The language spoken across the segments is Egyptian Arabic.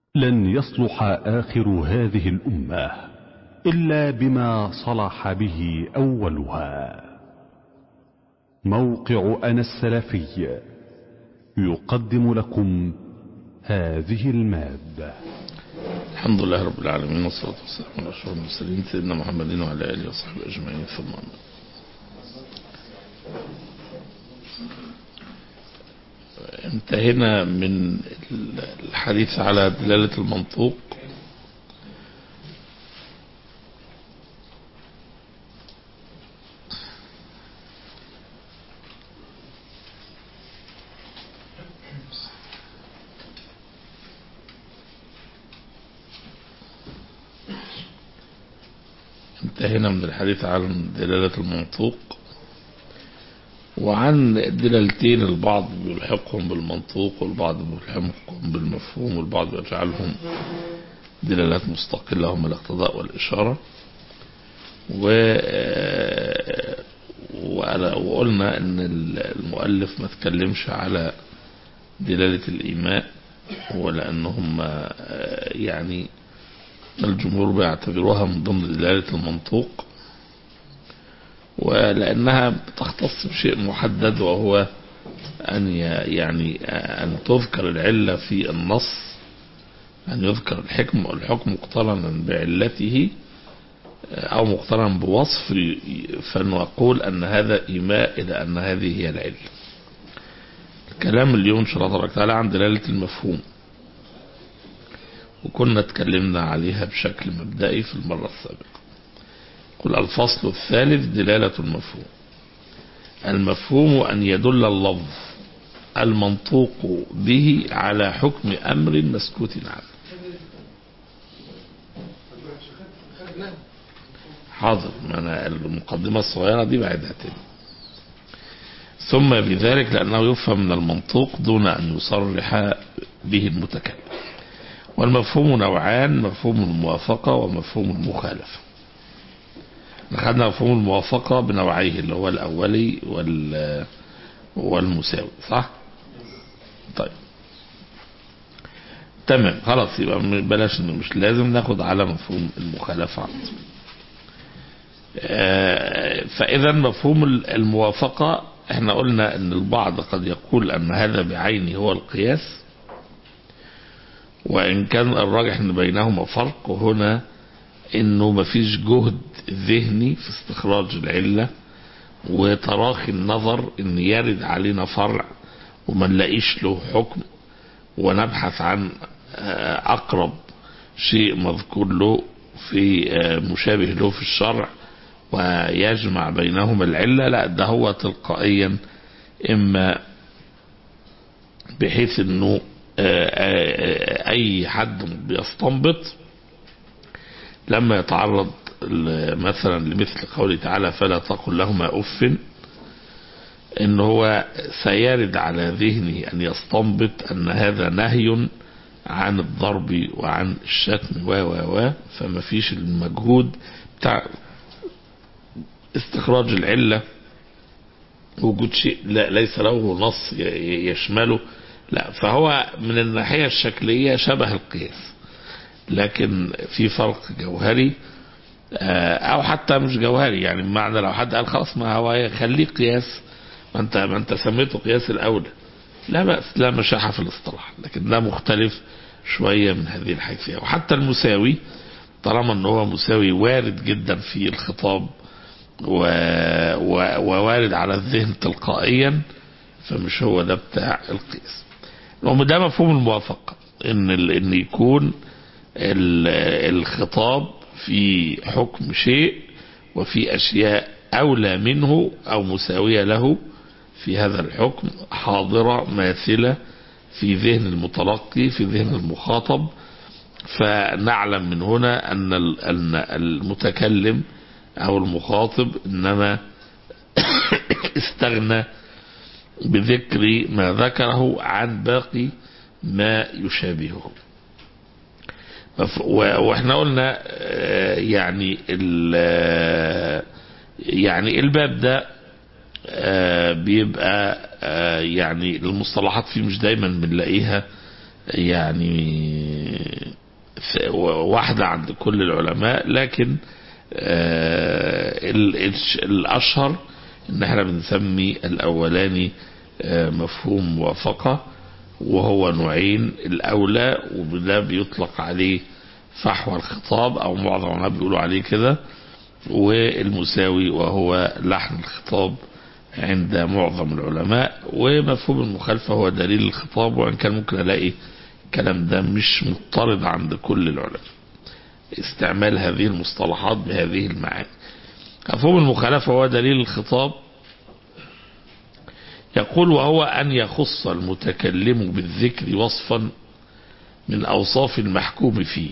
لن يصلح آخر هذه الأمة إلا بما صلح به أولها موقع أنا السلفي يقدم لكم هذه المادة الحمد لله رب العالمين والصلاة والسلام على أشرف المرسلين سيدنا محمد وعلى آله وصحبه أجمعين ثم أما انتهينا من الحديث على دلالة المنطوق انتهينا من الحديث عن دلالة المنطوق وعن دلالتين البعض بيلحقهم بالمنطوق والبعض بيلحقهم بالمفهوم والبعض يجعلهم دلالات مستقلة هم الاقتضاء والإشارة و وقلنا ان المؤلف ما تكلمش على دلالة الإيماء ولأنهم يعني الجمهور بيعتبروها من ضمن دلالة المنطوق ولأنها تختص بشيء محدد وهو أن يعني أن تذكر العلة في النص أن يذكر الحكم والحكم مقترنا بعلته أو مقترنا بوصف فنقول أن إيماء إلى أن هذه هي العلة الكلام اليوم إن شاء الله تبارك وتعالى عن دلالة المفهوم وكنا اتكلمنا عليها بشكل مبدئي في المرة السابقة قل الفصل الثالث دلالة المفهوم المفهوم أن يدل اللفظ المنطوق به على حكم أمر مسكوت عنه حاضر ما أنا المقدمة الصغيرة دي بعدها تاني ثم بذلك لأنه يفهم من المنطوق دون أن يصرح به المتكلم والمفهوم نوعان مفهوم الموافقة ومفهوم المخالفة أخذنا مفهوم الموافقة بنوعيه اللي هو الأولي وال والمساوي صح طيب تمام خلاص يبقى بلاش مش لازم ناخد على مفهوم المخالفة فإذا مفهوم الموافقة احنا قلنا ان البعض قد يقول ان هذا بعينه هو القياس وإن كان الراجح أن بينهما فرق وهنا أنه مفيش جهد ذهني في استخراج العلة وتراخي النظر أن يرد علينا فرع وما نلاقيش له حكم ونبحث عن أقرب شيء مذكور له في مشابه له في الشرع ويجمع بينهما العلة لا ده هو تلقائيا إما بحيث أنه اي حد بيستنبط لما يتعرض مثلا لمثل قوله تعالى فلا تقل لهما اف ان هو سيرد على ذهنه ان يستنبط ان هذا نهي عن الضرب وعن الشتم و و و فما فيش المجهود بتاع استخراج العله وجود شيء لا ليس له نص يشمله لا فهو من الناحية الشكلية شبه القياس لكن في فرق جوهري او حتى مش جوهري يعني بمعنى لو حد قال خلاص ما هو خليه قياس ما انت ما انت سميته قياس الاولى لا بأس لا مشاحة في الاصطلاح لكن ده مختلف شوية من هذه الحيثية وحتى المساوي طالما ان هو مساوي وارد جدا في الخطاب و... و... ووارد على الذهن تلقائيا فمش هو ده بتاع القياس ده مفهوم الموافقة ان ال... ان يكون ال... الخطاب في حكم شيء وفي اشياء اولى منه او مساوية له في هذا الحكم حاضرة ماثلة في ذهن المتلقي في ذهن المخاطب فنعلم من هنا أن أن المتكلم أو المخاطب إنما استغنى بذكر ما ذكره عن باقي ما يشابهه واحنا قلنا يعني يعني الباب ده بيبقى يعني المصطلحات فيه مش دايما بنلاقيها يعني ف- واحدة عند كل العلماء لكن آه، ال- الش- الأشهر إن احنا بنسمي الأولاني آه، مفهوم موافقة وهو نوعين الأولى وده بيطلق عليه فحوى الخطاب أو معظم العلماء بيقولوا عليه كده والمساوي وهو لحن الخطاب عند معظم العلماء ومفهوم المخالفة هو دليل الخطاب وإن كان ممكن ألاقي الكلام ده مش مضطرد عند كل العلماء استعمال هذه المصطلحات بهذه المعاني مفهوم المخالفة هو دليل الخطاب يقول وهو أن يخص المتكلم بالذكر وصفا من أوصاف المحكوم فيه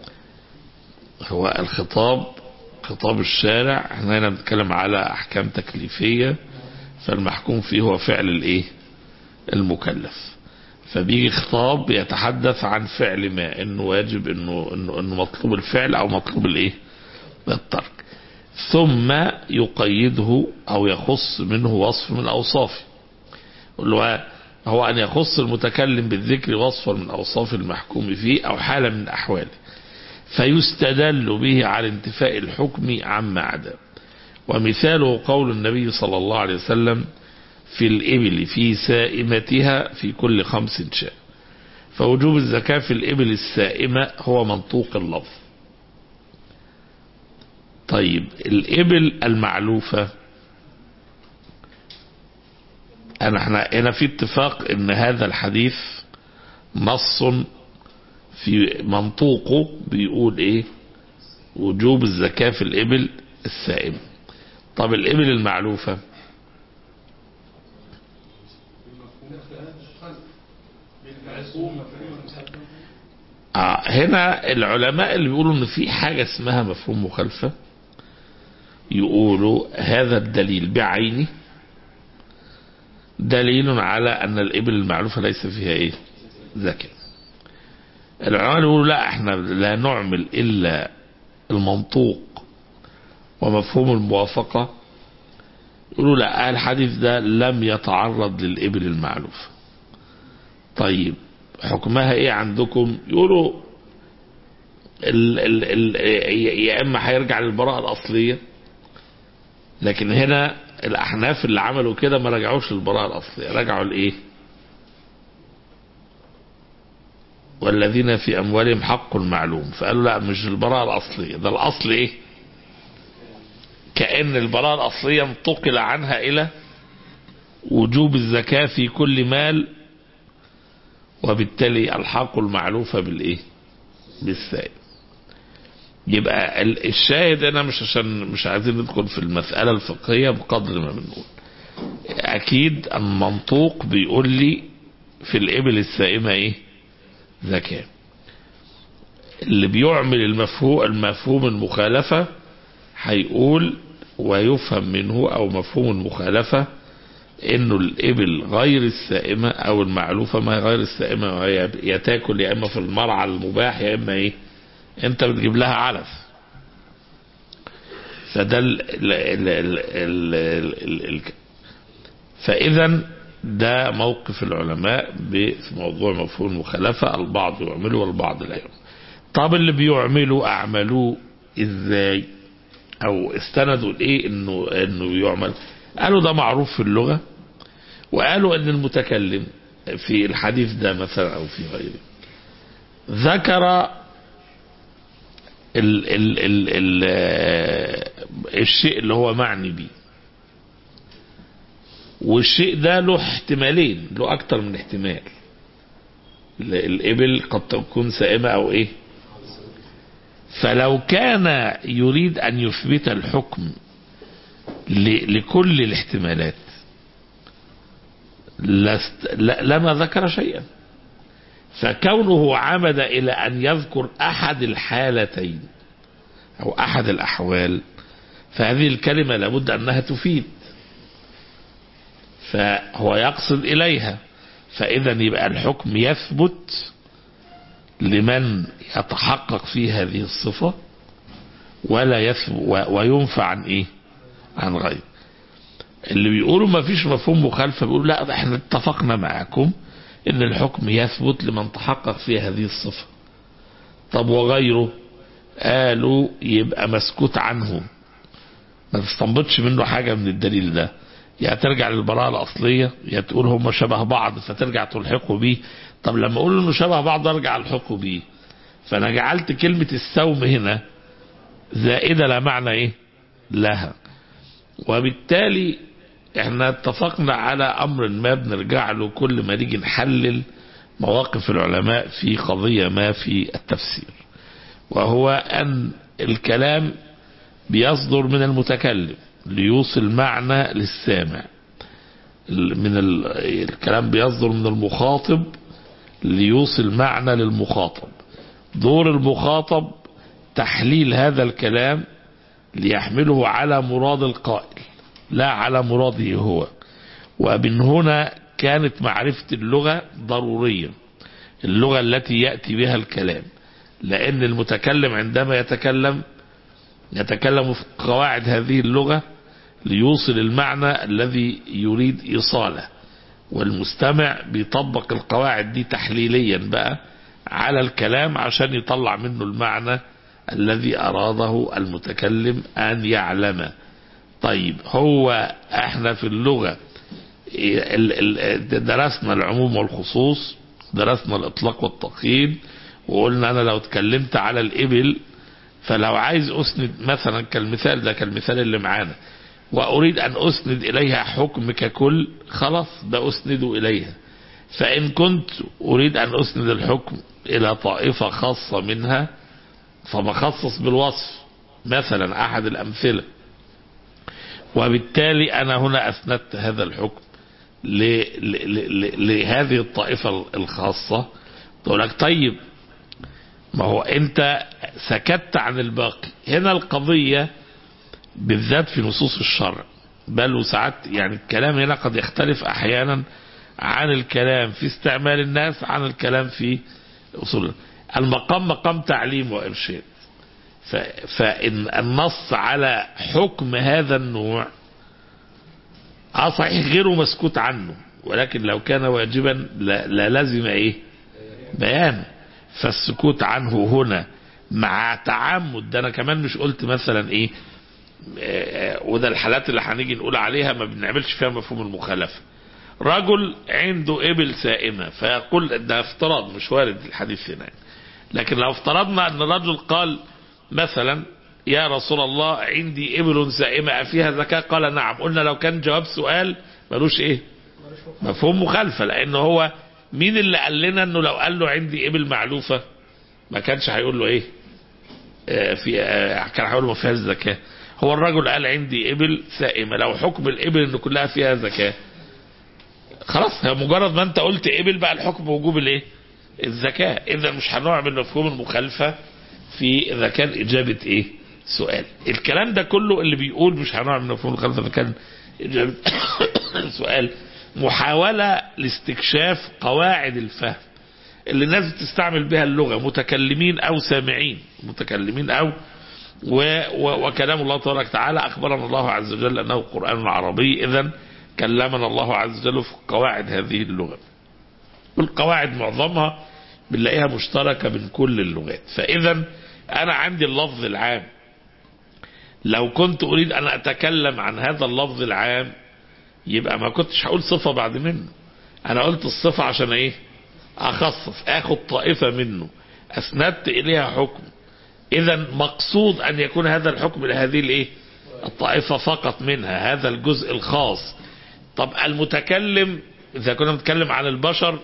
هو الخطاب خطاب الشارع احنا هنا بنتكلم على أحكام تكليفية فالمحكوم فيه هو فعل الايه المكلف فبيجي خطاب يتحدث عن فعل ما انه واجب انه انه, إنه مطلوب الفعل او مطلوب الايه الترك ثم يقيده او يخص منه وصف من اوصافه اللي هو هو ان يخص المتكلم بالذكر وصفا من اوصاف المحكوم فيه او حاله من احواله فيستدل به على انتفاء الحكم عما عداه ومثاله قول النبي صلى الله عليه وسلم في الإبل في سائمتها في كل خمس شاء فوجوب الزكاة في الإبل السائمة هو منطوق اللفظ طيب الإبل المعلوفة أنا احنا هنا في اتفاق ان هذا الحديث نص في منطوقه بيقول ايه وجوب الزكاة في الإبل السائمة طب الإبل المعلوفة آه هنا العلماء اللي بيقولوا ان في حاجة اسمها مفهوم مخالفة يقولوا هذا الدليل بعينه دليل على ان الابل المعلوفة ليس فيها ايه زكاة العلماء يقولوا لا احنا لا نعمل الا المنطوق ومفهوم الموافقة يقولوا لا الحديث ده لم يتعرض للإبل المعلوفة طيب حكمها ايه عندكم يقولوا ال ال ال يا اما هيرجع للبراءة الأصلية لكن هنا الأحناف اللي عملوا كده ما رجعوش للبراءة الأصلية رجعوا لإيه والذين في أموالهم حق معلوم فقالوا لا مش البراءة الأصلية ده الأصل إيه كأن البراءة الأصلية انتقل عنها إلى وجوب الزكاة في كل مال وبالتالي الحق المعلوفة بالإيه بالسائل يبقى الشاهد أنا مش عشان مش عايزين ندخل في المسألة الفقهية بقدر ما بنقول أكيد المنطوق بيقول لي في الإبل السائمة إيه زكاة اللي بيعمل المفهوم المفهوم المخالفة هيقول ويفهم منه او مفهوم المخالفة انه الابل غير السائمة او المعلوفة ما هي غير السائمة وهي يا تاكل يا اما في المرعى المباح يا اما ايه انت بتجيب لها علف فده ال ال ال ال ال ال ال فاذا ده موقف العلماء في موضوع مفهوم المخالفة البعض يعمله والبعض لا يعمل طب اللي بيعملوا اعملوه ازاي او استندوا لايه انه انه يعمل قالوا ده معروف في اللغه وقالوا ان المتكلم في الحديث ده مثلا او في غيره ذكر ال ال ال ال الشيء اللي هو معني بيه والشيء ده له احتمالين له اكتر من احتمال الابل قد تكون سائمه او ايه فلو كان يريد أن يثبت الحكم لكل الاحتمالات لما ذكر شيئا فكونه عمد إلى أن يذكر أحد الحالتين أو أحد الأحوال فهذه الكلمة لابد أنها تفيد فهو يقصد إليها فإذا يبقى الحكم يثبت لمن يتحقق فيه هذه الصفة ولا يثبت وينفع عن ايه عن غير اللي بيقولوا ما فيش مفهوم مخالفة بيقولوا لا احنا اتفقنا معكم ان الحكم يثبت لمن تحقق فيه هذه الصفة طب وغيره قالوا يبقى مسكوت عنه ما تستنبطش منه حاجة من الدليل ده يا ترجع للبراءة الأصلية يا تقول هم شبه بعض فترجع تلحقه بيه طب لما أقول إنه شبه بعض أرجع ألحقه بيه فأنا جعلت كلمة السوم هنا زائدة لا معنى إيه لها وبالتالي احنا اتفقنا على أمر ما بنرجع له كل ما نيجي نحلل مواقف العلماء في قضية ما في التفسير وهو أن الكلام بيصدر من المتكلم ليوصل معنى للسامع من ال... الكلام بيصدر من المخاطب ليوصل معنى للمخاطب دور المخاطب تحليل هذا الكلام ليحمله على مراد القائل لا على مراده هو ومن هنا كانت معرفة اللغة ضرورية اللغة التي يأتي بها الكلام لأن المتكلم عندما يتكلم يتكلم في قواعد هذه اللغة ليوصل المعنى الذي يريد إيصاله والمستمع بيطبق القواعد دي تحليليا بقى على الكلام عشان يطلع منه المعنى الذي أراده المتكلم أن يعلمه طيب هو احنا في اللغة درسنا العموم والخصوص درسنا الإطلاق والتقييد وقلنا أنا لو اتكلمت على الإبل فلو عايز أسند مثلا كالمثال ده كالمثال اللي معانا وأريد أن أسند إليها حكم ككل خلاص ده أسند إليها فإن كنت أريد أن أسند الحكم إلى طائفة خاصة منها فبخصص بالوصف مثلا أحد الأمثلة وبالتالي أنا هنا أسندت هذا الحكم لهذه الطائفة الخاصة تقول لك طيب ما هو أنت سكت عن الباقي هنا القضية بالذات في نصوص الشرع بل وساعات يعني الكلام هنا قد يختلف أحيانا عن الكلام في استعمال الناس عن الكلام في أصول المقام مقام تعليم وإرشاد فإن النص على حكم هذا النوع اه صحيح غيره مسكوت عنه ولكن لو كان واجبا لا, لا لزم ايه بيانه فالسكوت عنه هنا مع تعمد ده انا كمان مش قلت مثلا ايه وده الحالات اللي هنيجي نقول عليها ما بنعملش فيها مفهوم المخالفه رجل عنده ابل سائمه فيقول ده افتراض مش وارد الحديث هنا لكن لو افترضنا ان الرجل قال مثلا يا رسول الله عندي ابل سائمه افيها زكاه قال نعم قلنا لو كان جواب سؤال ملوش ايه مفهوم مخالفه لان هو مين اللي قال لنا انه لو قال له عندي ابل معلوفه ما كانش هيقول له ايه آه في آه كان هيقول له ما فيهاش زكاه هو الرجل قال عندي ابل سائمه لو حكم الابل ان كلها فيها زكاه خلاص هي مجرد ما انت قلت ابل بقى الحكم وجوب الايه الزكاه اذا مش هنعمل مفهوم المخالفه في اذا كان اجابه ايه سؤال الكلام ده كله اللي بيقول مش هنعمل مفهوم المخالفه اذا كان اجابه سؤال محاوله لاستكشاف قواعد الفهم اللي الناس بتستعمل بها اللغه متكلمين او سامعين متكلمين او و و وكلام الله تبارك وتعالى اخبرنا الله عز وجل انه قران عربي اذا كلمنا الله عز وجل في قواعد هذه اللغه والقواعد معظمها بنلاقيها مشتركه بين كل اللغات فاذا انا عندي اللفظ العام لو كنت اريد ان اتكلم عن هذا اللفظ العام يبقى ما كنتش هقول صفه بعد منه انا قلت الصفه عشان ايه اخصص اخد طائفه منه اسندت اليها حكم اذا مقصود ان يكون هذا الحكم لهذه الايه الطائفه فقط منها هذا الجزء الخاص طب المتكلم اذا كنا بنتكلم عن البشر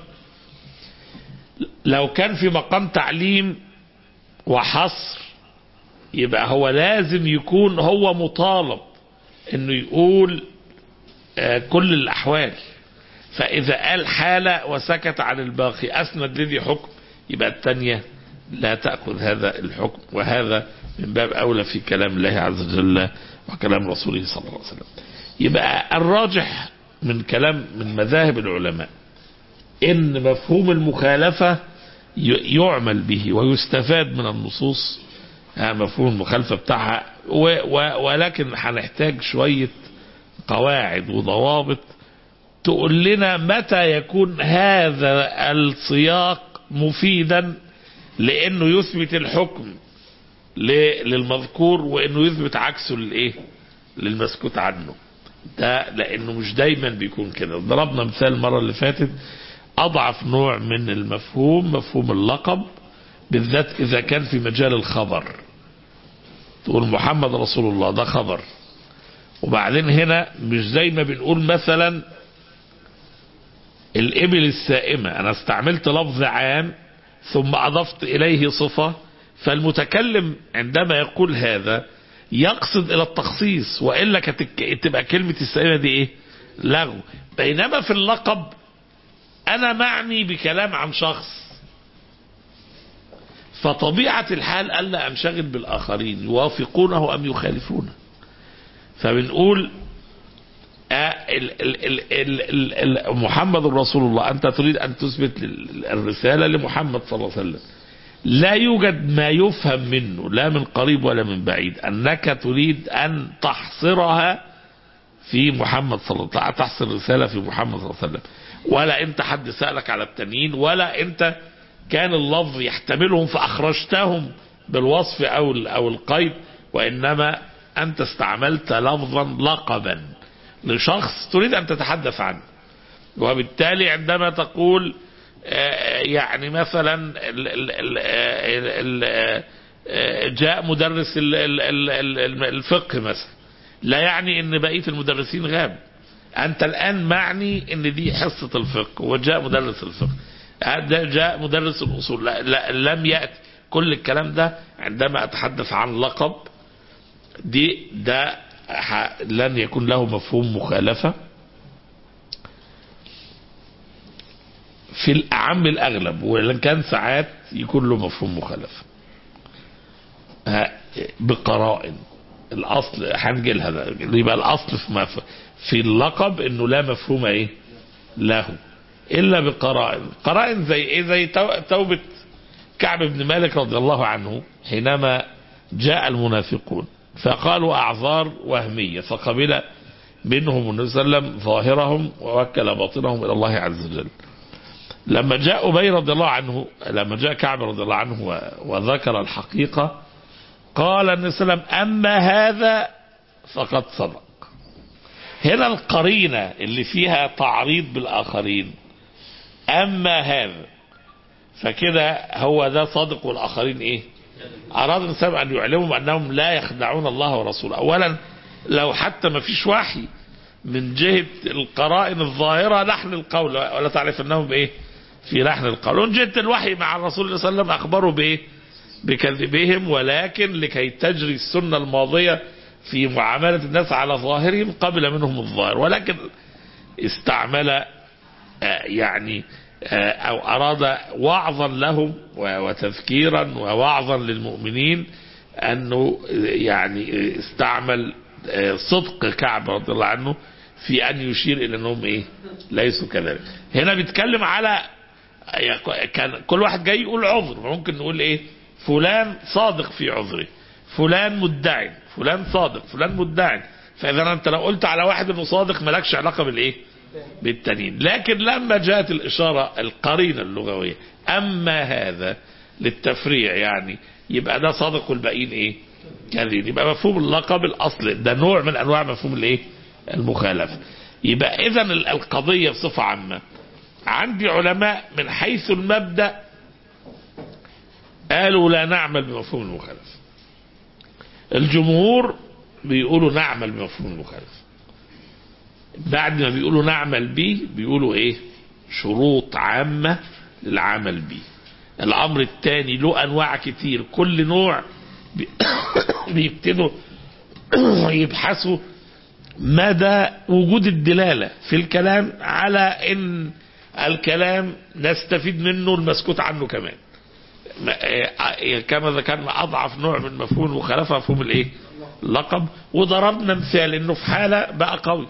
لو كان في مقام تعليم وحصر يبقى هو لازم يكون هو مطالب انه يقول آه كل الاحوال فاذا قال حالة وسكت عن الباقي اسند لذي حكم يبقى الثانية لا تأخذ هذا الحكم وهذا من باب اولى في كلام الله عز وجل وكلام رسوله صلى الله عليه وسلم يبقى الراجح من كلام من مذاهب العلماء ان مفهوم المخالفة يعمل به ويستفاد من النصوص مفهوم المخالفة بتاعها ولكن هنحتاج شوية قواعد وضوابط تقول لنا متى يكون هذا السياق مفيدا لانه يثبت الحكم ل- للمذكور وانه يثبت عكسه للايه للمسكوت عنه ده لانه مش دايما بيكون كده ضربنا مثال المره اللي فاتت اضعف نوع من المفهوم مفهوم اللقب بالذات اذا كان في مجال الخبر تقول محمد رسول الله ده خبر وبعدين هنا مش زي ما بنقول مثلا الإبل السائمة أنا استعملت لفظ عام ثم أضفت إليه صفة فالمتكلم عندما يقول هذا يقصد إلى التخصيص وإلا كانت الك- تبقى كلمة السائمة دي إيه لغو بينما في اللقب أنا معني بكلام عن شخص فطبيعة الحال ألا أنشغل بالآخرين يوافقونه أم يخالفونه فبنقول آه، ال- ال- ال- ال- ال- ال- محمد رسول الله أنت تريد أن تثبت ال- الرسالة لمحمد صلى الله عليه وسلم لا يوجد ما يفهم منه لا من قريب ولا من بعيد أنك تريد أن تحصرها في محمد صلى الله عليه وسلم تحصر الرسالة في محمد صلى الله عليه وسلم ولا أنت حد سألك على التانيين ولا أنت كان اللفظ يحتملهم فأخرجتهم بالوصف أو ال- أو القيد وإنما أنت استعملت لفظا لقبا لشخص تريد أن تتحدث عنه وبالتالي عندما تقول آه، يعني مثلا ال- ال- ال- ال- ال- آه، جاء مدرس ال- ال- ال- ال- الفقه مثلا لا يعني ان بقيه المدرسين غاب انت الان معني ان دي حصه الفقه وجاء مدرس الفقه ده جاء مدرس الاصول لا, لا لم ياتي كل الكلام ده عندما اتحدث عن لقب دي ده ح- لن يكون له مفهوم مخالفه في الأعم الأغلب وإن كان ساعات يكون له مفهوم مخالفة ها، بقرائن الأصل هنجي لها ده. يبقى الأصل في, مف... في اللقب إنه لا مفهوم إيه له إلا بقرائن قرائن زي إيه زي تو- توبة كعب بن مالك رضي الله عنه حينما جاء المنافقون فقالوا أعذار وهمية فقبل منهم النبي صلى الله عليه وسلم ظاهرهم ووكل باطنهم إلى الله عز وجل لما جاء أبي رضي الله عنه لما جاء كعب رضي الله عنه و- وذكر الحقيقة قال النبي صلى الله عليه وسلم أما هذا فقد صدق هنا القرينة اللي فيها تعريض بالآخرين أما هذا فكده هو ده صادق والآخرين إيه أراد الإنسان أن يعلموا أنهم لا يخدعون الله ورسوله أولا لو حتى ما فيش وحي من جهة القرائن الظاهرة لحن القول ولا تعرف أنهم بإيه في لحن القول ومن جهة الوحي مع الرسول صلى الله عليه وسلم أخبروا بإيه بكذبهم ولكن لكي تجري السنة الماضية في معاملة الناس على ظاهرهم قبل منهم الظاهر ولكن استعمل آه، يعني آه، أو أراد وعظا لهم و- وتذكيرا ووعظا للمؤمنين أنه يعني استعمل آه، صدق كعب رضي الله عنه في أن يشير إلى أنهم إيه ليسوا كذلك هنا بيتكلم على كان كل واحد جاي يقول عذر ممكن نقول إيه فلان صادق في عذره فلان مدعي فلان صادق فلان مدعي فإذا أنت لو قلت على واحد أنه صادق مالكش علاقة بالإيه بالتانيين لكن لما جاءت الإشارة القرينة اللغوية أما هذا للتفريع يعني يبقى ده صادق والباقيين إيه كاذبين يبقى مفهوم اللقب الأصل ده نوع من أنواع مفهوم الإيه المخالفة يبقى إذا القضية بصفة عامة عندي علماء من حيث المبدأ قالوا لا نعمل بمفهوم المخالفة الجمهور بيقولوا نعمل بمفهوم المخالفة بعد ما بيقولوا نعمل به بيقولوا ايه شروط عامة للعمل به الامر الثاني له انواع كتير كل نوع بي- بيبتدوا يبحثوا مدى وجود الدلالة في الكلام على ان الكلام نستفيد منه المسكوت عنه كمان ما- إيه، كما ذكرنا اضعف نوع من مفهوم المخالفه مفهوم الايه اللقب وضربنا مثال انه في حاله بقى قوي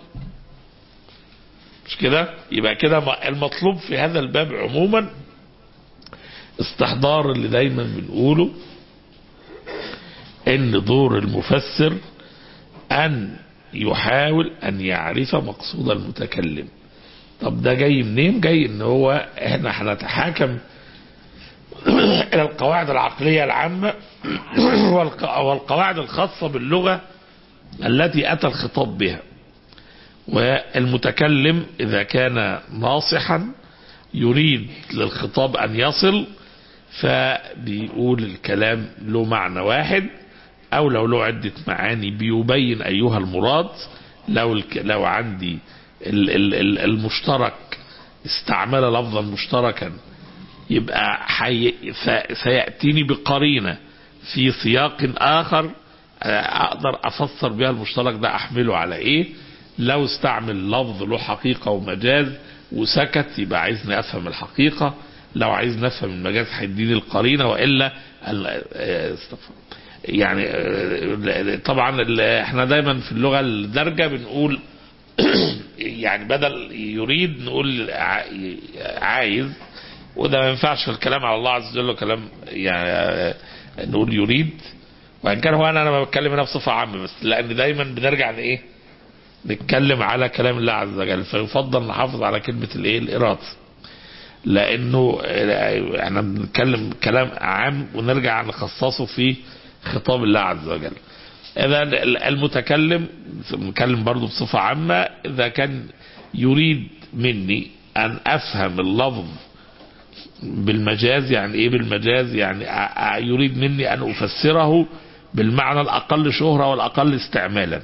مش كده يبقى كده ما- المطلوب في هذا الباب عموما استحضار اللي دايما بنقوله ان دور المفسر ان يحاول ان يعرف مقصود المتكلم طب ده جاي منين جاي ان هو احنا هنتحاكم إلى القواعد العقلية العامة والق- والقواعد الخاصة باللغة التي أتى الخطاب بها والمتكلم إذا كان ناصحا يريد للخطاب أن يصل فبيقول الكلام له معنى واحد أو لو له عدة معاني بيبين أيها المراد لو الك... لو عندي ال... ال... ال- المشترك استعمل لفظا مشتركا يبقى حي... ف... سيأتيني بقرينة في سياق آخر آه، أقدر أفسر بها المشترك ده أحمله على إيه لو استعمل لفظ له حقيقة ومجاز وسكت يبقى عايزني أفهم الحقيقة لو عايز نفهم المجاز هيديني القرينة وإلا ال- آه، استغفر يعني آه، طبعا ال- احنا دايما في اللغة الدارجة بنقول يعني بدل يريد نقول ع- عايز وده ما ينفعش في الكلام على الله عز وجل كلام يعني آه، نقول يريد وان كان هو انا انا بتكلم هنا بصفه عامه بس لان دايما بنرجع لايه؟ نتكلم على كلام الله عز وجل فيفضل نحافظ على كلمه الايه؟ الاراده لانه آه، احنا بنتكلم كلام عام ونرجع نخصصه في خطاب الله عز وجل اذا المتكلم بنتكلم برضه بصفه عامه اذا كان يريد مني ان افهم اللفظ بالمجاز يعني ايه بالمجاز يعني أ- أ- يريد مني ان افسره بالمعنى الاقل شهرة والاقل استعمالا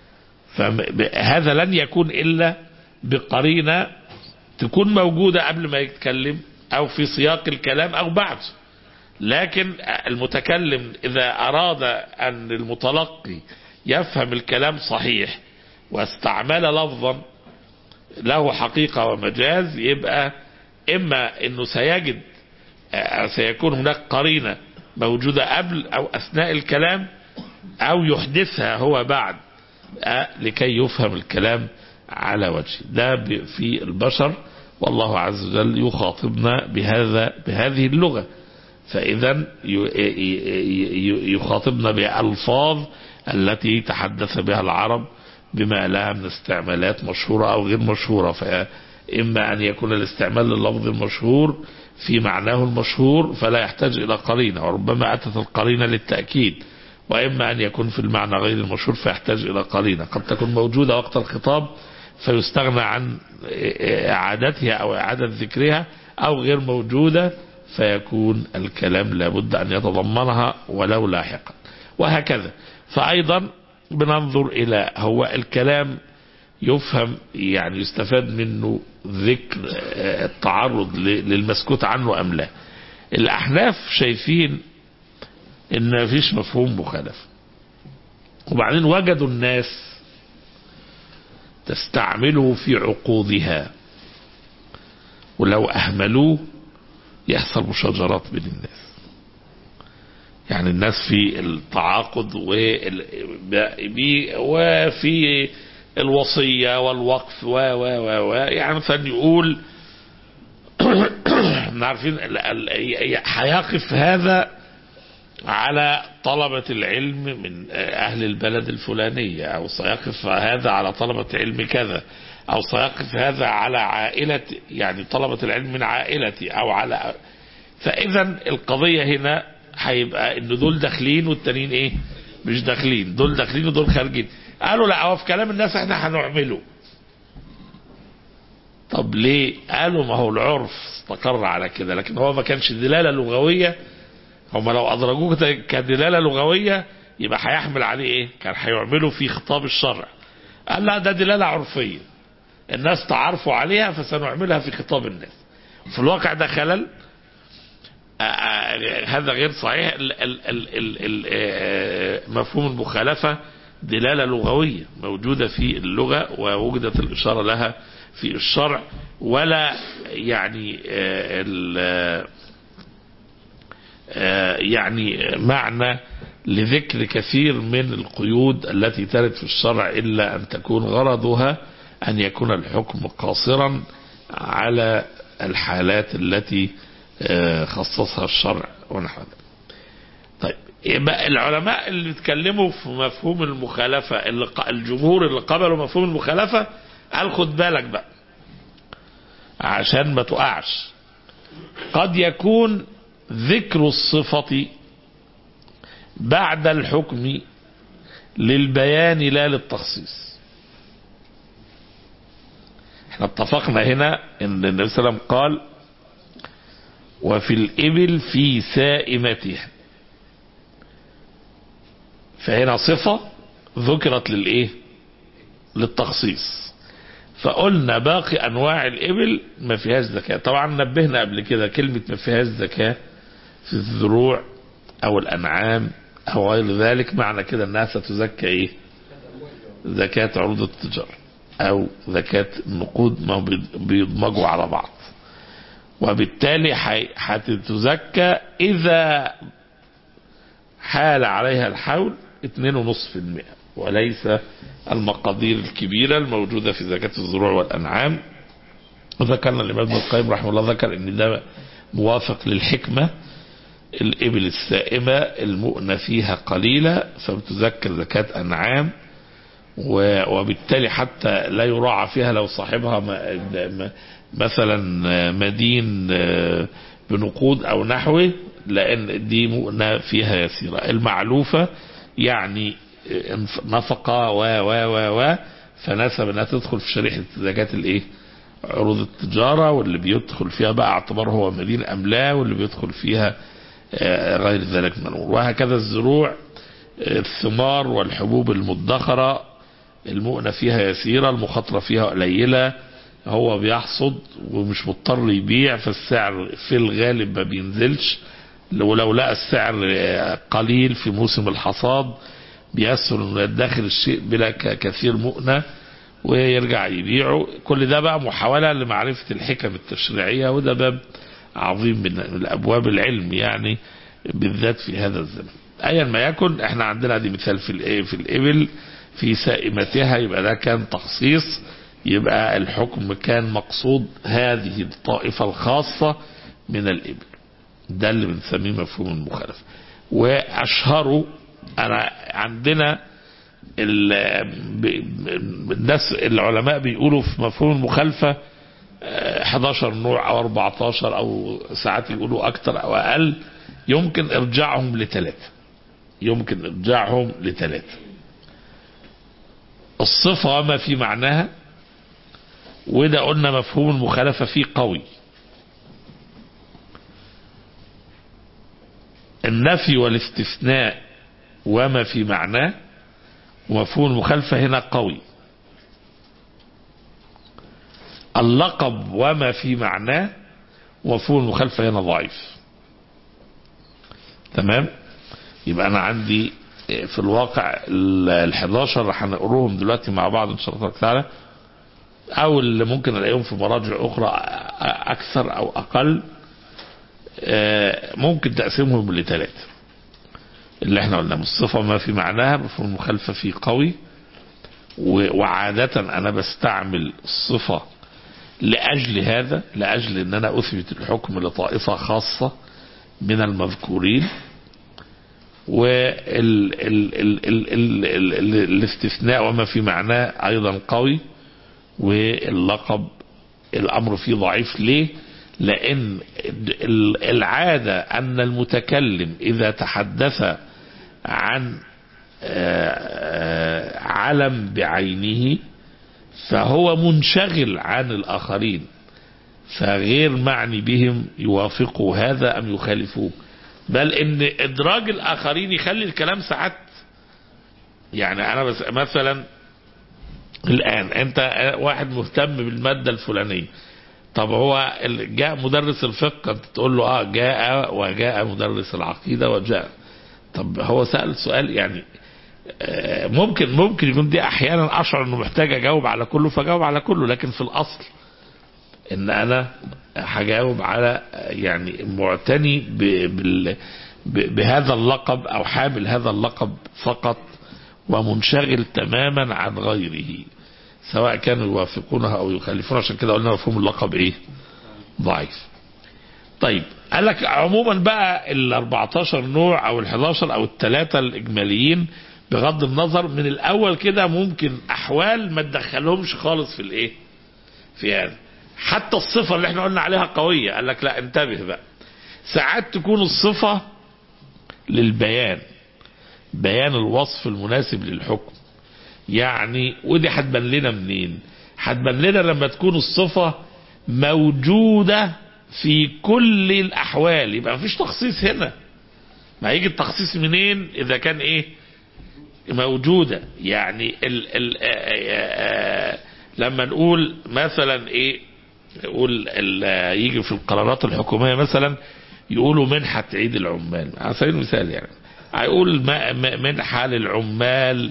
فهذا لن يكون الا بقرينة تكون موجودة قبل ما يتكلم او في سياق الكلام او بعده لكن المتكلم اذا اراد ان المتلقي يفهم الكلام صحيح واستعمل لفظا له حقيقة ومجاز يبقى إما أنه سيجد آه، سيكون هناك قرينة موجودة قبل أو أثناء الكلام أو يحدثها هو بعد آه، لكي يفهم الكلام على وجهه ده ب- في البشر والله عز وجل يخاطبنا بهذا بهذه اللغة فإذا ي- ي- ي- يخاطبنا بألفاظ التي تحدث بها العرب بما لها من استعمالات مشهورة أو غير مشهورة فإما أن يكون الاستعمال لللفظ المشهور في معناه المشهور فلا يحتاج إلى قرينة وربما أتت القرينة للتأكيد وإما أن يكون في المعنى غير المشهور فيحتاج إلى قرينة قد تكون موجودة وقت الخطاب فيستغنى عن إعادتها أو إعادة ذكرها أو غير موجودة فيكون الكلام لابد أن يتضمنها ولو لاحقا وهكذا فأيضا بننظر إلى هو الكلام يفهم يعني يستفاد منه ذكر آه، التعرض ل- للمسكوت عنه أم لا الأحناف شايفين إن مفيش مفهوم مخالف وبعدين وجدوا الناس تستعمله في عقودها ولو أهملوه يحصل مشاجرات بين الناس يعني الناس في التعاقد وال- بي- وفي الوصية والوقف و و و و يعني مثلا يقول احنا عارفين ال- ال- هيقف هذا على طلبة العلم من أهل البلد الفلانية أو سيقف هذا على طلبة علم كذا أو سيقف هذا على عائلة يعني طلبة العلم من عائلتي أو على فإذا القضية هنا هيبقى إن دول داخلين والتانيين إيه مش داخلين دول داخلين ودول خارجين قالوا لا هو في كلام الناس احنا هنعمله طب ليه قالوا ما هو العرف استقر على كده لكن هو ما كانش دلالة لغوية هم لو أدرجوه كده كدلالة لغوية يبقى هيحمل عليه إيه؟ كان هيعملوا في خطاب الشرع. قال لا ده دلالة عرفية. الناس تعرفوا عليها فسنعملها في خطاب الناس. في الواقع ده خلل آه، آه، هذا غير صحيح ال- ال- ال- ال- ال- آه، مفهوم المخالفة دلالة لغوية موجودة في اللغة ووجدت الإشارة لها في الشرع ولا يعني آه، ال- آه، آه، يعني معنى لذكر كثير من القيود التي ترد في الشرع إلا أن تكون غرضها أن يكون الحكم قاصرا على الحالات التي آه، خصصها الشرع ونحو ذلك طيب يبقى العلماء اللي بيتكلموا في مفهوم المخالفة اللي ق- الجمهور اللي قبلوا مفهوم المخالفة قال خد بالك بقى عشان ما تقعش قد يكون ذكر الصفة بعد الحكم للبيان لا للتخصيص احنا اتفقنا هنا ان النبي صلى الله عليه وسلم قال وفي الإبل في سائمتها فهنا صفة ذكرت للإيه للتخصيص فقلنا باقي أنواع الإبل ما فيهاش زكاة طبعا نبهنا قبل كده كلمة ما فيهاش زكاة في الزروع أو الأنعام أو غير ذلك معنى كده أنها ستزكى إيه زكاة عروض التجارة أو زكاة النقود ما بيضمجوا على بعض وبالتالي هتتزكى إذا حال عليها الحول 2.5% وليس المقادير الكبيرة الموجودة في زكاة الزروع والأنعام وذكرنا الإمام ابن القيم رحمه الله ذكر أن ده موافق للحكمة الإبل السائمة المؤنة فيها قليلة فبتذكر زكاة أنعام وبالتالي حتى لا يراعى فيها لو صاحبها مثلا مدين بنقود أو نحوه لأن دي مؤنة فيها يسيرة المعلوفة يعني نفقة و و و و فنسب انها تدخل في شريحة زكاة الايه عروض التجارة واللي بيدخل فيها بقى اعتبار هو مدين ام لا واللي بيدخل فيها غير ذلك من الامور وهكذا الزروع الثمار والحبوب المدخرة المؤنة فيها يسيرة المخاطرة فيها قليلة هو بيحصد ومش مضطر يبيع فالسعر في الغالب ما بينزلش ولو لقى السعر قليل في موسم الحصاد بيسهل انه يدخر الشيء بلا كثير مؤنة ويرجع يبيعه كل ده بقى محاولة لمعرفة الحكم التشريعية وده باب عظيم من أبواب العلم يعني بالذات في هذا الزمن أيا ما يكن احنا عندنا دي مثال في في الإبل في سائمتها يبقى ده كان تخصيص يبقى الحكم كان مقصود هذه الطائفة الخاصة من الإبل ده اللي بنسميه مفهوم المخالفة وأشهره أنا عندنا الناس العلماء بيقولوا في مفهوم المخالفة 11 نوع أو 14 أو ساعات يقولوا أكثر أو أقل يمكن إرجاعهم لثلاثة يمكن إرجاعهم لثلاثة الصفة وما في معناها وده قلنا مفهوم المخالفة فيه قوي النفي والاستثناء وما في معناه ومفهوم المخالفة هنا قوي اللقب وما في معناه ومفهوم المخالفة هنا ضعيف تمام يبقى أنا عندي في الواقع ال 11 هنقروهم دلوقتي مع بعض إن شاء الله تعالى أو اللي ممكن ألاقيهم في مراجع أخرى أكثر أو أقل ممكن تقسيمهم لثلاثة اللي احنا قلنا الصفة ما في معناها مفهوم المخالفة فيه قوي وعادة أنا بستعمل الصفة لأجل هذا لأجل أن أنا أثبت الحكم لطائفة خاصة من المذكورين والاستثناء وما في معناه أيضا قوي واللقب الأمر فيه ضعيف ليه لأن العادة أن المتكلم إذا تحدث عن علم بعينه فهو منشغل عن الآخرين فغير معني بهم يوافقوا هذا أم يخالفوه بل ان ادراج الاخرين يخلي الكلام ساعات يعني انا بس مثلا الان انت واحد مهتم بالماده الفلانيه طب هو جاء مدرس الفقه انت تقول له اه جاء وجاء مدرس العقيده وجاء طب هو سال سؤال يعني ممكن ممكن يكون دي احيانا اشعر انه محتاج اجاوب على كله فاجاوب على كله لكن في الاصل ان انا هجاوب على يعني معتني بهذا اللقب او حامل هذا اللقب فقط ومنشغل تماما عن غيره سواء كانوا يوافقونها او يخالفونها عشان كده قلنا مفهوم اللقب ايه ضعيف طيب قال لك عموما بقى ال 14 نوع او ال 11 او الثلاثه الاجماليين بغض النظر من الاول كده ممكن احوال ما تدخلهمش خالص في الايه في هذا حتى الصفة اللي احنا قلنا عليها قوية قال لك لا انتبه بقى ساعات تكون الصفة للبيان بيان الوصف المناسب للحكم يعني ودي هتبان لنا منين هتبان لنا لما تكون الصفة موجودة في كل الأحوال يبقى مفيش تخصيص هنا ما هيجي التخصيص منين إذا كان إيه موجودة يعني ال ال آآ آآ لما نقول مثلا إيه نقول يجي في القرارات الحكومية مثلا يقولوا منحة عيد العمال على سبيل المثال يعني هيقول منحة للعمال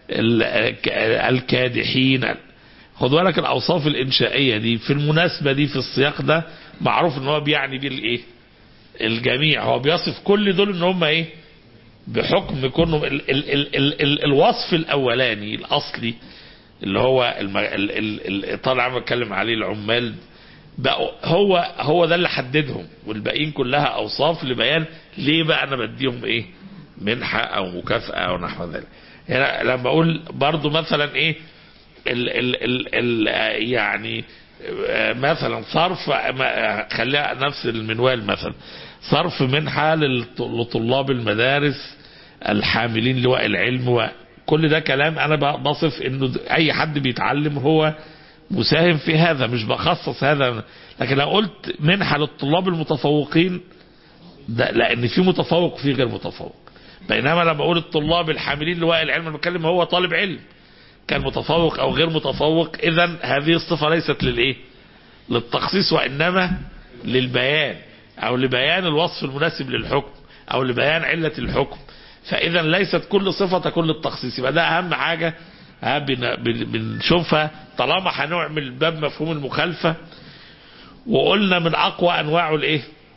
الكادحين خد بالك الاوصاف الانشائيه دي في المناسبه دي في السياق ده معروف ان هو بيعني بيه الايه الجميع هو بيصف كل دول ان هم ايه بحكم كونهم ال ال ال ال ال الوصف الاولاني الاصلي اللي هو الم... ال ال ال طالع بتكلم عليه العمال بقوا هو هو ده اللي حددهم والباقيين كلها اوصاف لبيان ليه بقى انا بديهم ايه منحه او مكافاه او نحو ذلك هنا لما اقول برضو مثلا ايه ال ال ال ال يعني مثلا صرف خليها نفس المنوال مثلا صرف منحة لطلاب المدارس الحاملين لواء العلم وكل ده كلام انا بصف انه اي حد بيتعلم هو مساهم في هذا مش بخصص هذا لكن لو قلت منحة للطلاب المتفوقين ده لان في متفوق وفي غير متفوق بينما لما اقول الطلاب الحاملين لواء العلم انا بتكلم هو طالب علم كان متفوق او غير متفوق اذا هذه الصفة ليست للايه للتخصيص وانما للبيان او لبيان الوصف المناسب للحكم او لبيان علة الحكم فاذا ليست كل صفة تكون للتخصيص يبقى ده اهم حاجة بنشوفها طالما هنعمل باب مفهوم المخالفة وقلنا من اقوى انواعه الايه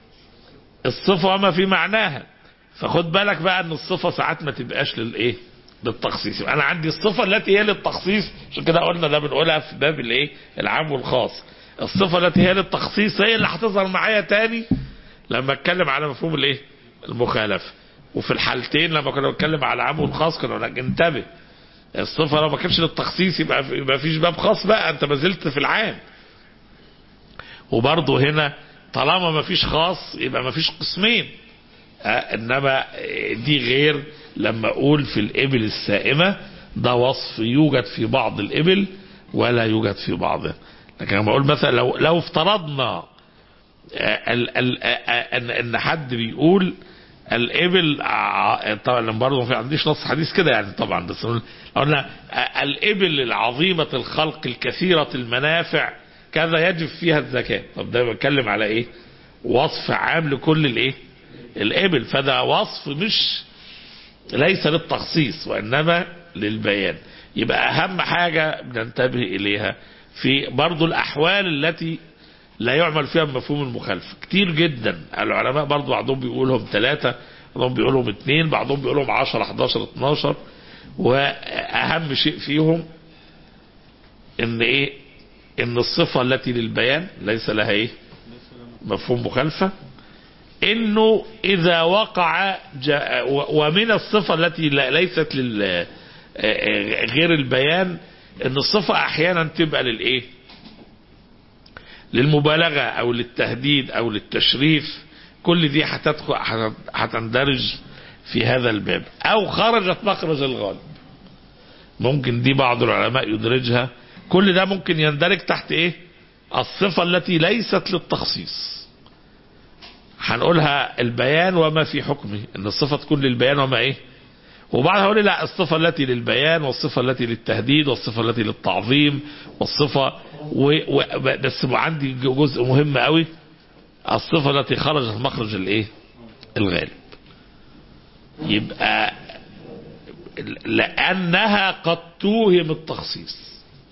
الصفة وما في معناها فخد بالك بقى ان الصفة ساعات ما تبقاش للايه للتخصيص انا عندي الصفة التي هي للتخصيص عشان كده قلنا ده بنقولها في باب الايه العام والخاص الصفة التي هي للتخصيص هي اللي هتظهر معايا تاني لما اتكلم على مفهوم الايه المخالفة وفي الحالتين لما كنا بنتكلم على العام والخاص كنا بنقول انتبه الصفة لو ما كانش للتخصيص يبقى يبقى فيش باب خاص بقى انت ما زلت في العام وبرضه هنا طالما ما فيش خاص يبقى ما فيش قسمين انما دي غير لما اقول في الابل السائمة ده وصف يوجد في بعض الابل ولا يوجد في بعضها لكن لما اقول مثلا لو لو افترضنا ال ال ان ان حد بيقول الابل طبعا برضه ما في عنديش نص حديث كده يعني طبعا بس قلنا الابل العظيمة الخلق الكثيرة المنافع كذا يجب فيها الزكاة طب ده بتكلم على ايه وصف عام لكل الايه الابل فده وصف مش ليس للتخصيص وانما للبيان يبقى اهم حاجة بننتبه اليها في برضو الاحوال التي لا يعمل فيها مفهوم المخالفة كتير جدا العلماء برضو بعضهم بيقولهم ثلاثة بعضهم بيقولهم اثنين بعضهم بيقولهم 10 11 12 واهم شيء فيهم ان ايه ان الصفة التي للبيان ليس لها ايه مفهوم مخالفة انه اذا وقع ومن الصفة التي ليست لل غير البيان ان الصفة احيانا تبقى للايه للمبالغة او للتهديد او للتشريف كل دي هتدخل هتندرج في هذا الباب او خرجت مخرج الغالب ممكن دي بعض العلماء يدرجها كل ده ممكن يندرج تحت ايه الصفة التي ليست للتخصيص هنقولها البيان وما في حكمه ان الصفة تكون للبيان وما ايه وبعدها هقول لا الصفة التي للبيان والصفة التي للتهديد والصفة التي للتعظيم والصفة و... و... بس عندي جزء مهم قوي الصفة التي خرجت مخرج الايه الغالب يبقى لأنها قد توهم التخصيص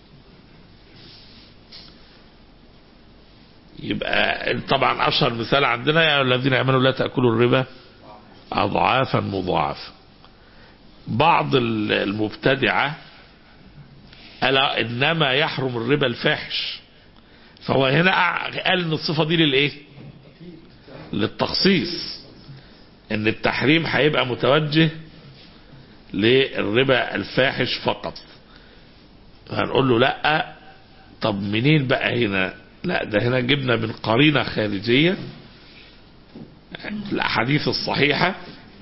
يبقى طبعا أشهر مثال عندنا يا الذين يعملوا لا تأكلوا الربا أضعافا مضاعفة بعض المبتدعة ألا إنما يحرم الربا الفاحش فهو هنا قال إن الصفة دي للإيه للتخصيص إن التحريم هيبقى متوجه للربا الفاحش فقط هنقول له لا طب منين بقى هنا لا ده هنا جبنا من قرينة خارجية الأحاديث الصحيحة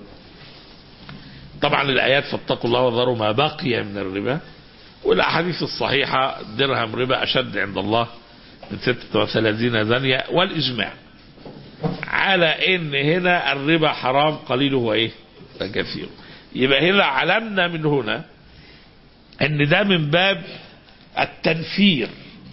طبعا الآيات فاتقوا الله وذروا ما بقي من الربا والأحاديث الصحيحة درهم ربا أشد عند الله من 36 زانية والإجماع على ان هنا الربا حرام قليله وايه كثير يبقى هنا علمنا من هنا ان ده من باب التنفير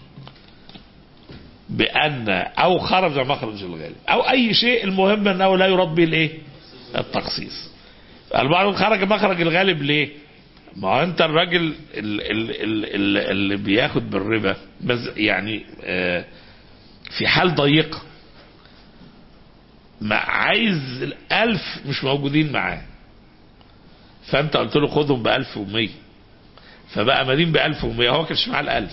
بان او خرج مخرج الغالب او اي شيء المهم انه لا يراد به الايه التخصيص البعض خرج مخرج الغالب ليه ما هو انت الراجل ال- ال- ال- ال- اللي بياخد بالربا بس يعني آه، في حال ضيقه ما عايز الألف مش موجودين معاه فأنت قلت له خدهم بألف ومية فبقى مدين بألف ومية هو كانش معاه الألف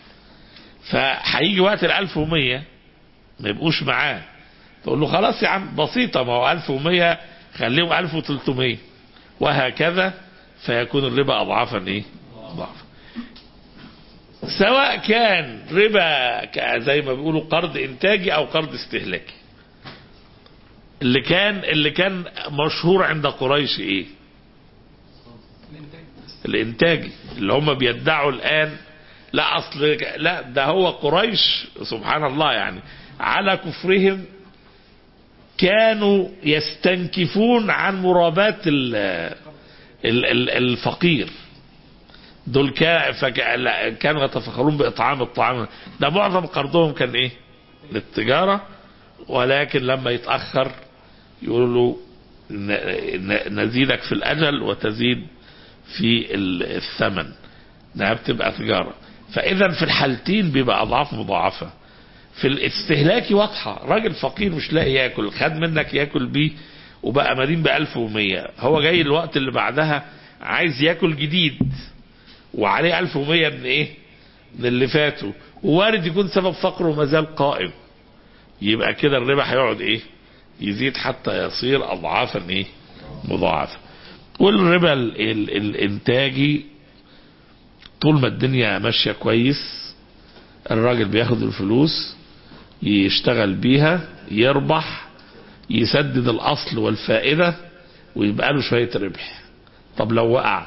فهيجي وقت الألف ومية ما يبقوش معاه تقول له خلاص يا عم بسيطة ما هو ألف ومية خليهم ألف وتلتمية وهكذا فيكون الربا أضعافا إيه ضعفا سواء كان ربا ك- زي ما بيقولوا قرض إنتاجي أو قرض استهلاكي اللي كان اللي كان مشهور عند قريش ايه الانتاجي اللي هم بيدعوا الان لا اصل لا ده هو قريش سبحان الله يعني على كفرهم كانوا يستنكفون عن مرابات ال ال ال الفقير دول كا- فك- لا، كانوا يتفخرون باطعام الطعام ده معظم قرضهم كان ايه للتجاره ولكن لما يتأخر يقولوا ن- ن- نزيدك في الأجل وتزيد في ال- الثمن انها بتبقى تجارة فإذا في الحالتين بيبقى أضعاف مضاعفة في الاستهلاكي واضحة راجل فقير مش لاقي ياكل خد منك ياكل بيه وبقى مدين بألف ومية هو جاي الوقت اللي بعدها عايز ياكل جديد وعليه ألف ومية من ايه من اللي فاتوا ووارد يكون سبب فقره ما زال قائم يبقى كده الربا هيقعد ايه يزيد حتى يصير اضعافا ايه مضاعفه والربا ال ال الانتاجي طول ما الدنيا ماشيه كويس الراجل بياخد الفلوس يشتغل بيها يربح يسدد الاصل والفائده ويبقى له شويه ربح طب لو وقع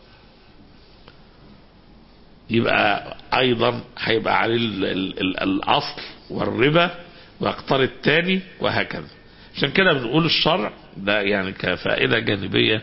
يبقى ايضا هيبقى عليه ال ال ال الاصل والربا ويقترض تاني وهكذا عشان كده بنقول الشرع ده يعني كفائدة جانبية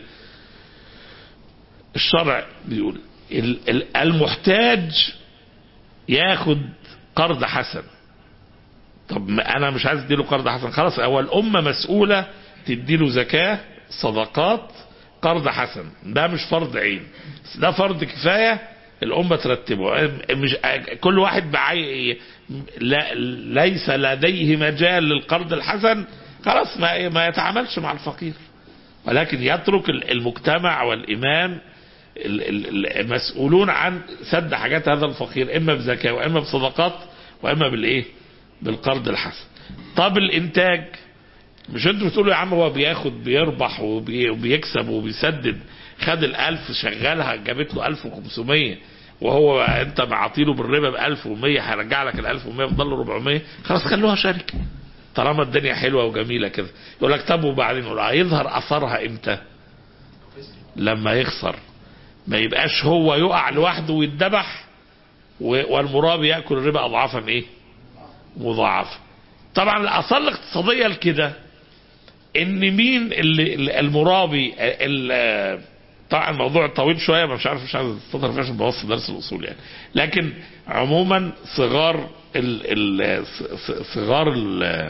الشرع بيقول ال- ال- المحتاج ياخد قرض حسن طب ما انا مش عايز اديله قرض حسن خلاص هو الامه مسؤوله تديله زكاه صدقات قرض حسن ده مش فرض عين ده فرض كفايه الامه ترتبه مش كل واحد بعي لا ليس لديه مجال للقرض الحسن خلاص ما ما يتعاملش مع الفقير ولكن يترك المجتمع والامام ال- ال- المسؤولون عن سد حاجات هذا الفقير اما بزكاه واما بصدقات واما بالايه بالقرض الحسن طب الانتاج مش انتوا بتقولوا يا عم هو بياخد بيربح وبي- وبيكسب وبيسدد خد الألف شغلها جابت له 1500 وهو انت معطيله بالربا ب 1100 هيرجع لك ال 1100 فضل له 400 خلاص خلوها شركه طالما الدنيا حلوه وجميله كده يقول لك طب وبعدين يقول هيظهر اثرها امتى؟ لما يخسر ما يبقاش هو يقع لوحده ويتذبح و- والمرابي ياكل الربا اضعافا ايه؟ مضاعفه. طبعا الاثار الاقتصاديه لكده ان مين اللي اللي المرابي ال- طبعا الموضوع طويل شويه مش عارف مش عايز استطر فيها عشان بوصل درس الاصول يعني لكن عموما صغار ال ال ص- صغار ال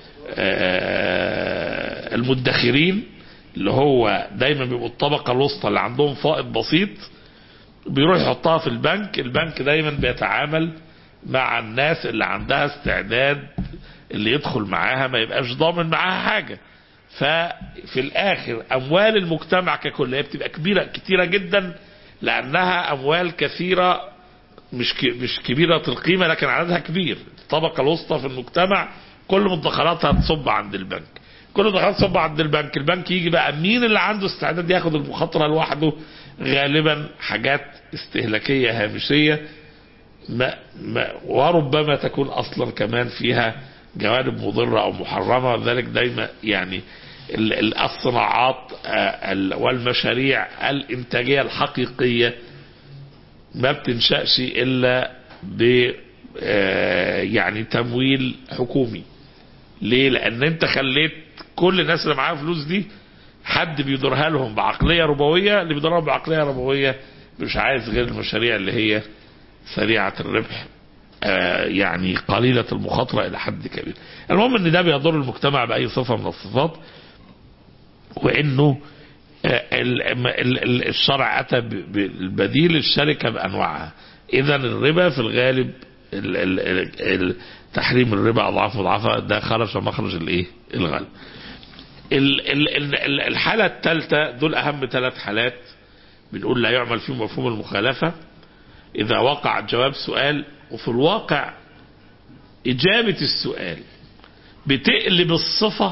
آه، المدخرين اللي هو دايما بيبقوا الطبقه الوسطى اللي عندهم فائض بسيط بيروح يحطها في البنك البنك دايما بيتعامل مع الناس اللي عندها استعداد اللي يدخل معاها ما يبقاش ضامن معاها حاجه ففي الاخر اموال المجتمع ككل هي بتبقى كبيره كتيره جدا لانها اموال كثيره مش ك- مش كبيره القيمه لكن عددها كبير الطبقه الوسطى في المجتمع كل مدخراتها تصب عند البنك كل مدخرات تصب عند البنك البنك يجي بقى مين اللي عنده استعداد ياخد المخاطره لوحده غالبا حاجات استهلاكيه هامشيه ما ما وربما تكون اصلا كمان فيها جوانب مضرة أو محرمة ذلك دايما يعني ال- ال- الصناعات آه، ال- والمشاريع الإنتاجية الحقيقية ما بتنشأش إلا ب آه، يعني تمويل حكومي ليه؟ لأن أنت خليت كل الناس اللي معاها فلوس دي حد بيدورها لهم بعقلية ربوية اللي بيدورها بعقلية ربوية مش عايز غير المشاريع اللي هي سريعة الربح آه، يعني قليلة المخاطرة إلى حد كبير المهم أن ده بيضر المجتمع بأي صفة من الصفات وأنه آه، ال- ال- ال- الشرع أتى ب- بالبديل الشركة بأنواعها إذا الربا في الغالب ال- ال- ال- ال- تحريم الربا أضعاف مضاعفة ده خرج مخرج الإيه الغالب ال- ال- ال- ال- الحالة الثالثة دول أهم ثلاث حالات بنقول لا يعمل فيهم مفهوم المخالفة إذا وقع جواب سؤال وفي الواقع إجابة السؤال بتقلب الصفة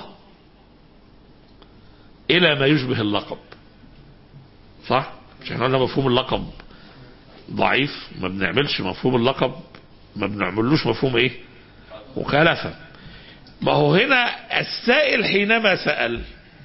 إلى ما يشبه اللقب صح؟ مش احنا قلنا مفهوم اللقب ضعيف ما بنعملش مفهوم اللقب ما بنعملوش مفهوم ايه؟ مخالفة ما هو هنا السائل حينما سأل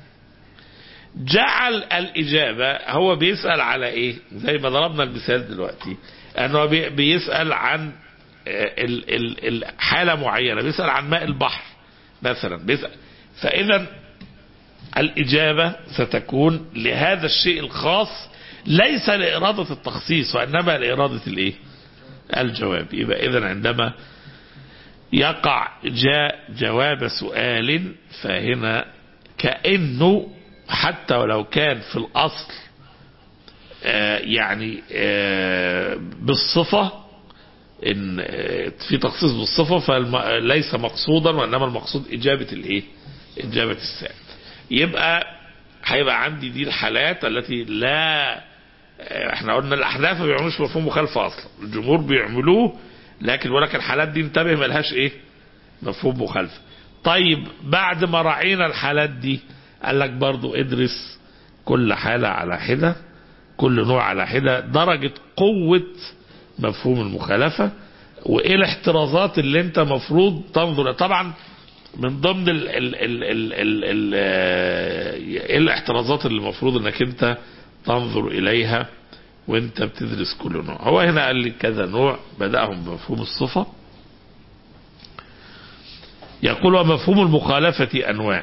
جعل الإجابة هو بيسأل على إيه زي ما ضربنا المثال دلوقتي أنه بي- بيسأل عن آه، ال- ال- ال- حالة معينة بيسأل عن ماء البحر مثلا بيسأل فإذا الإجابة ستكون لهذا الشيء الخاص ليس لإرادة التخصيص وإنما لإرادة الإيه الجواب يبقى إذا عندما يقع جاء جواب سؤال فهنا كأنه حتى ولو كان في الأصل آه، يعني آه، بالصفة إن آه، في تخصيص بالصفة فليس مقصودا وإنما المقصود إجابة الإيه؟ إجابة السائل يبقى هيبقى عندي دي الحالات التي لا آه، احنا قلنا الأحناف ما بيعملوش مفهوم مخالفة أصلا الجمهور بيعملوه لكن ولكن الحالات دي انتبه ملهاش إيه؟ مفهوم مخالفة طيب بعد ما راعينا الحالات دي قال لك برضو ادرس كل حالة على حدة كل نوع على حدة درجة قوة مفهوم المخالفة وايه الاحترازات اللي انت مفروض تنظر طبعا من ضمن ال ال ال ال ال ال ايه الاحترازات اللي المفروض انك انت تنظر اليها وانت بتدرس كل نوع هو هنا قال لي كذا نوع بدأهم بمفهوم الصفة يقول ومفهوم المخالفة أنواع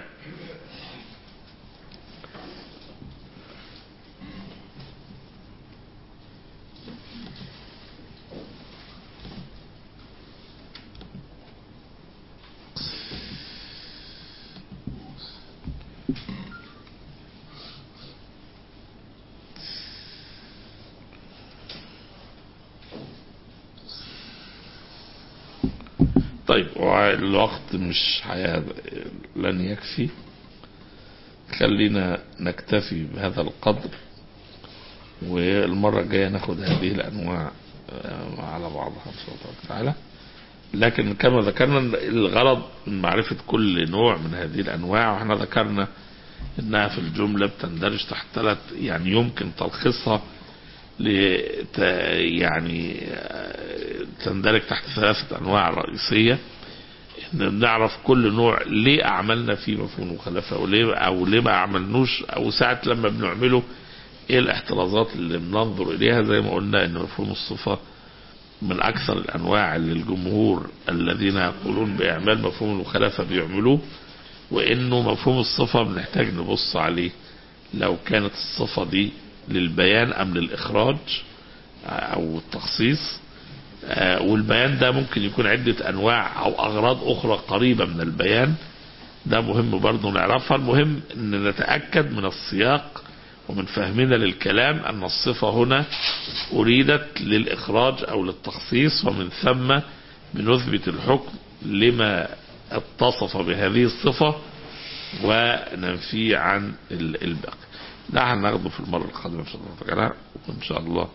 طيب الوقت مش حياة لن يكفي خلينا نكتفي بهذا القدر والمرة الجاية ناخد هذه الأنواع آه، على بعضها إن شاء الله تعالى لكن كما ذكرنا الغرض من معرفة كل نوع من هذه الأنواع وإحنا ذكرنا إنها في الجملة بتندرج تحت ثلاث يعني يمكن تلخيصها لت يعني آه، تندرج تحت ثلاثة أنواع رئيسية إن نعرف كل نوع ليه أعملنا فيه مفهوم مخالفة وليه أو ليه ما عملنوش أو ساعة لما بنعمله إيه الاحترازات اللي بننظر إليها زي ما قلنا إن مفهوم الصفة من أكثر الأنواع اللي الجمهور الذين يقولون بإعمال مفهوم المخالفة بيعملوه وإنه مفهوم الصفة بنحتاج نبص عليه لو كانت الصفة دي للبيان أم للإخراج أو التخصيص آه، والبيان ده ممكن يكون عدة أنواع أو أغراض أخرى قريبة من البيان ده مهم برضه نعرفها المهم أن نتأكد من السياق ومن فهمنا للكلام أن الصفة هنا أريدت للإخراج أو للتخصيص ومن ثم بنثبت الحكم لما اتصف بهذه الصفة وننفي عن ال- الباقي ده هناخده في المرة القادمة إن شاء الله تعالى وإن شاء الله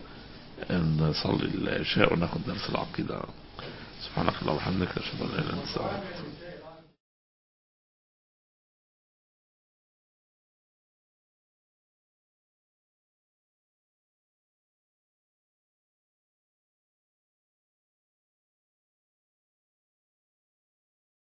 نصلي العشاء وناخد درس العقيدة سبحانك اللهم وبحمدك أشهد أن لا إله إلا أنت أستغفرك